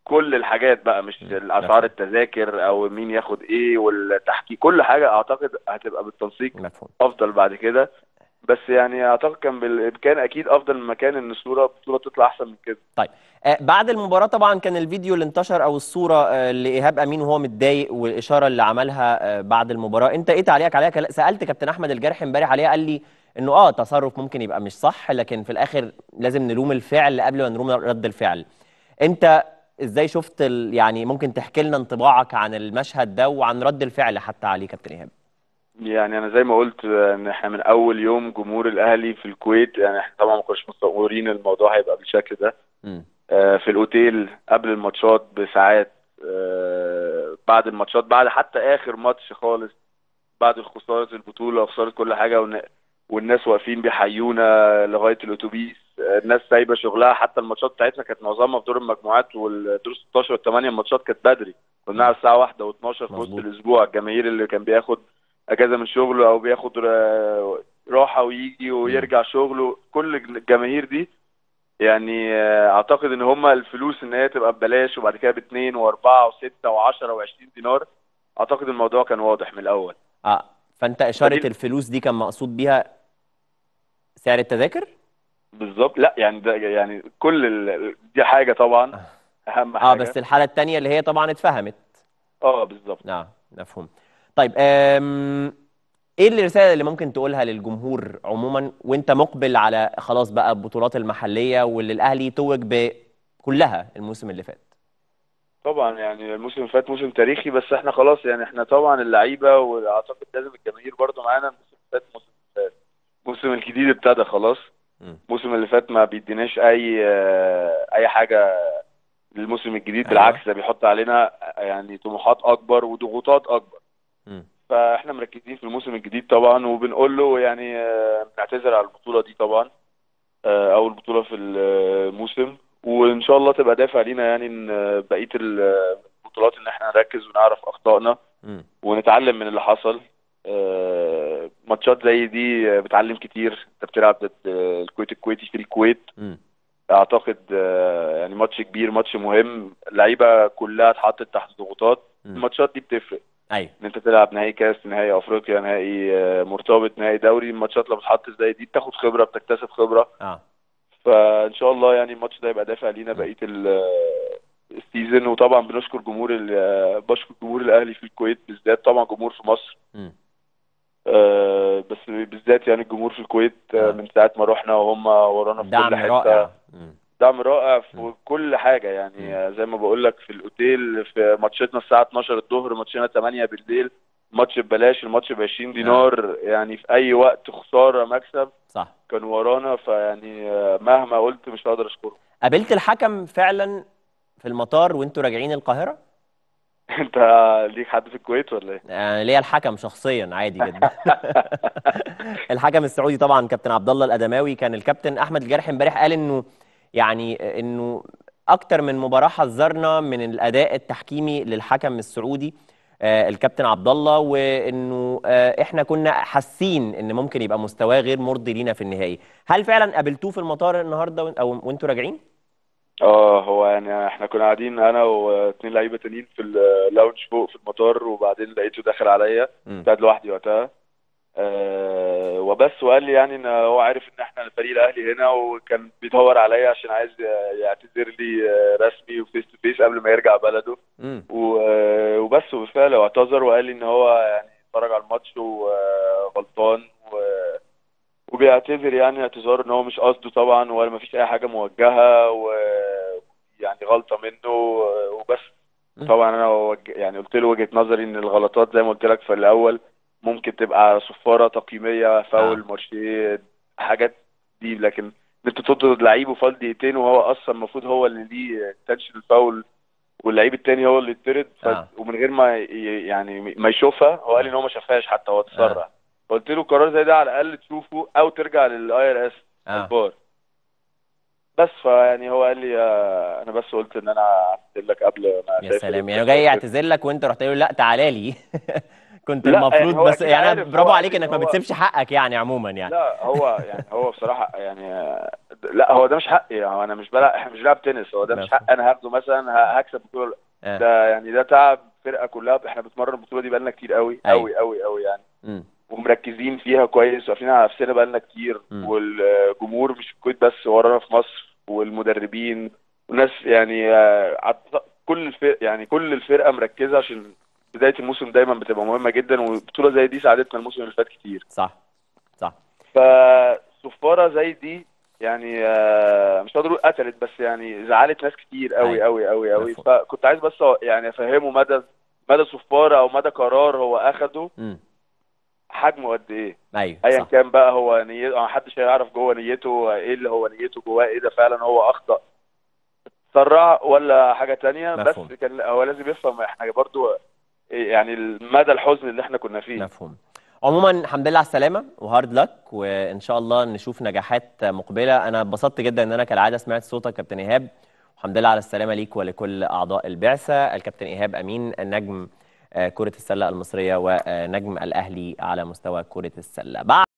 كل الحاجات بقى مش الاسعار التذاكر او مين ياخد ايه والتحكيم كل حاجه اعتقد هتبقى بالتنسيق مفهوم افضل بعد كده بس يعني اعتقد كان بالامكان اكيد افضل من مكان ان الصوره البطوله تطلع احسن من كده طيب آه بعد المباراة طبعا كان الفيديو اللي انتشر او الصورة آه لإيهاب أمين وهو متضايق والإشارة اللي عملها آه بعد المباراة انت ايه تعليقك عليها كلا- سألت كابتن أحمد الجارح امبارح عليها قال لي انه اه تصرف ممكن يبقى مش صح لكن في الآخر لازم نلوم الفعل قبل ما نلوم رد الفعل انت ازاي شفت ال... يعني ممكن تحكي لنا انطباعك عن المشهد ده وعن رد الفعل حتى عليه كابتن إيهاب يعني انا زي ما قلت ان احنا من اول يوم جمهور الاهلي في الكويت يعني احنا طبعا ما كناش متصورين الموضوع هيبقى بالشكل ده مم. آه، في الاوتيل قبل الماتشات بساعات آه، بعد الماتشات بعد حتى اخر ماتش خالص بعد خساره البطوله وخساره كل حاجه والن- والناس واقفين بيحيونا لغايه الاتوبيس آه، الناس سايبه شغلها حتى الماتشات بتاعتنا كانت معظمها في دور المجموعات والدور 16 والثمانيه الماتشات كانت بدري كنا بنلعب الساعه 1 و12 في وسط مظبوط. الاسبوع الجماهير اللي كان بياخد اجازه من شغله او بياخد را- راحه ويجي ويرجع شغله كل الجماهير دي يعني آه، اعتقد ان هم الفلوس ان هي تبقى ببلاش وبعد كده باثنين واربعه وسته وعشره وعشرين دينار اعتقد الموضوع كان واضح من الاول اه فانت إشارة فدي- الفلوس دي كان مقصود بيها سعر التذاكر بالظبط لا يعني ده يعني كل ال... دي حاجه طبعا اهم اه حاجه بس الحالة التانية اللي هي طبعا اتفهمت اه بالظبط اه مفهوم طيب أم... ايه الرسالة اللي ممكن تقولها للجمهور عموما وانت مقبل على خلاص بقى البطولات المحلية واللي الاهلي توج بكلها الموسم اللي فات طبعا يعني الموسم اللي فات موسم تاريخي بس احنا خلاص يعني احنا طبعا اللعيبه واعتقد لازم الجماهير برضو معانا الموسم اللي فات الموسم اللي فات الموسم الجديد ابتدى خلاص مم. الموسم اللي فات ما بيديناش اي آه، اي حاجه للموسم الجديد أيوة. بالعكس ده بيحط علينا يعني طموحات اكبر وضغوطات اكبر مم. فاحنا مركزين في الموسم الجديد طبعا وبنقول له يعني آه، بنعتذر على البطوله دي طبعا آه، اول بطوله في الموسم وان شاء الله تبقى دافع لينا يعني ان آه، بقيه البطولات ان احنا نركز ونعرف اخطائنا مم. ونتعلم من اللي حصل آه، ماتشات زي دي آه، بتعلم كتير انت بتلعب ضد آه، الكويت الكويتي في الكويت مم. اعتقد آه، يعني ماتش كبير ماتش مهم اللعيبه كلها اتحطت تحت ضغوطات مم. الماتشات دي بتفرق ايوه ان انت تلعب نهائي كاس نهائي افريقيا نهائي آه، مرتبط نهائي دوري الماتشات لما بتحط زي دي بتاخد خبره بتكتسب خبره اه فان شاء الله يعني الماتش ده يبقى دافع لينا بقيه ال- السيزون وطبعا بنشكر جمهور ال- بشكر جمهور الاهلي في الكويت بالذات طبعا جمهور في مصر مم. آه، بس بالذات يعني الجمهور في الكويت آه، آه. من ساعه ما رحنا وهم ورانا في دعم كل حته رائع مم. دعم رائع مم. في كل حاجه يعني آه، زي ما بقول لك في الاوتيل في ماتشتنا الساعه 12 الظهر ماتشنا 8 بالليل ماتش ببلاش الماتش ب 20 دينار يعني في اي وقت خساره مكسب صح كانوا ورانا فيعني آه، مهما قلت مش هقدر اشكرهم قابلت الحكم فعلا في المطار وانتوا راجعين القاهرة انت ليك حد في الكويت ولا ايه؟ انا ليا الحكم شخصيا عادي جدا الحكم السعودي طبعا كابتن عبد الله الادماوي كان الكابتن احمد الجارح امبارح قال انه يعني انه اكتر من مباراه حذرنا من الاداء التحكيمي للحكم السعودي آه، الكابتن عبد الله وانه آه، احنا كنا حاسين ان ممكن يبقى مستواه غير مرضي لينا في النهائي هل فعلا قابلتوه في المطار النهارده وإن- او وانتوا راجعين اه هو يعني احنا كنا قاعدين انا واثنين لعيبه تانيين في اللاونج فوق في المطار وبعدين لقيته داخل عليا مم. كنت قاعد لوحدي وقتها أه وبس وقال لي يعني ان هو عارف ان احنا الفريق الاهلي هنا وكان بيدور عليا عشان عايز يعتذر لي آه، رسمي وفيس تو فيس قبل ما يرجع بلده مم. و- آه، وبس وبالفعل هو اعتذر وقال لي ان هو يعني اتفرج على الماتش وغلطان و... وبيعتذر يعني اعتذار ان هو مش قصده طبعا ولا ما فيش اي حاجه موجهه ويعني غلطه منه وبس مم. طبعا انا وج... يعني قلت له وجهه نظري ان الغلطات زي ما قلت لك في الاول ممكن تبقى صفاره تقييميه فاول آه. مارشيه حاجات دي لكن ان انت تطرد لعيب وفاضل دقيقتين وهو اصلا المفروض هو اللي ليه تنشن الفاول واللعيب التاني هو اللي يطرد ف... آه. ومن غير ما ي... يعني ما يشوفها هو قال لي ان هو ما شافهاش حتى هو اتسرع فقلت له قرار زي ده على الاقل تشوفه او ترجع للاي ار اس اه الفار بس فيعني هو قال لي آه، انا بس قلت ان انا اعتذر لك قبل ما يا أسافر. سلام يعني هو جاي يعتذر لك وانت رحت له لا تعالى لي كنت لا، يعني المفروض هو بس أكيد يعني أنا عارف، برافو هو عليك أكيد انك ما هو- بتسيبش حقك يعني عموما يعني لا هو يعني هو بصراحه يعني آه، لا هو ده مش حقي يعني انا مش بلعب احنا مش بنلعب تنس هو ده مش مفهوم. حق انا هاخده مثلا ه- هكسب بطوله آه. ده يعني ده تعب فرقه كلها احنا بنتمرن البطوله دي بقالنا كتير قوي أيوة. قوي قوي قوي يعني مم. ومركزين فيها كويس واقفين على نفسنا بقالنا كتير مم. والجمهور مش في الكويت بس ورانا في مصر والمدربين والناس يعني آه، عط- كل الفرق يعني كل الفرقه مركزه عشان بدايه الموسم دايما بتبقى مهمه جدا وبطوله زي دي ساعدتنا الموسم اللي فات كتير صح صح فصفاره زي دي يعني آه، مش هقدر اقول قتلت بس يعني زعلت ناس كتير قوي أيوة. قوي قوي قوي مفهوم. فكنت عايز بس يعني افهمه مدى مدى صفاره او مدى قرار هو اخده مم. حجمه قد ايه ايوه ايا صح كان بقى هو نيته ما حدش هيعرف جوه نيته ايه اللي هو نيته جواه ايه ده فعلا هو اخطا سرع ولا حاجه تانية مفهوم. بس كان هو لازم يفهم احنا برضو يعني مدى الحزن اللي احنا كنا فيه مفهوم عموما الحمد لله على السلامة وهارد لك وإن شاء الله نشوف نجاحات مقبلة أنا اتبسطت جدا إن أنا كالعادة سمعت صوتك كابتن إيهاب الحمد لله على السلامة ليك ولكل أعضاء البعثة الكابتن إيهاب أمين نجم آه، كرة السلة المصرية ونجم الأهلي على مستوى كرة السلة بعد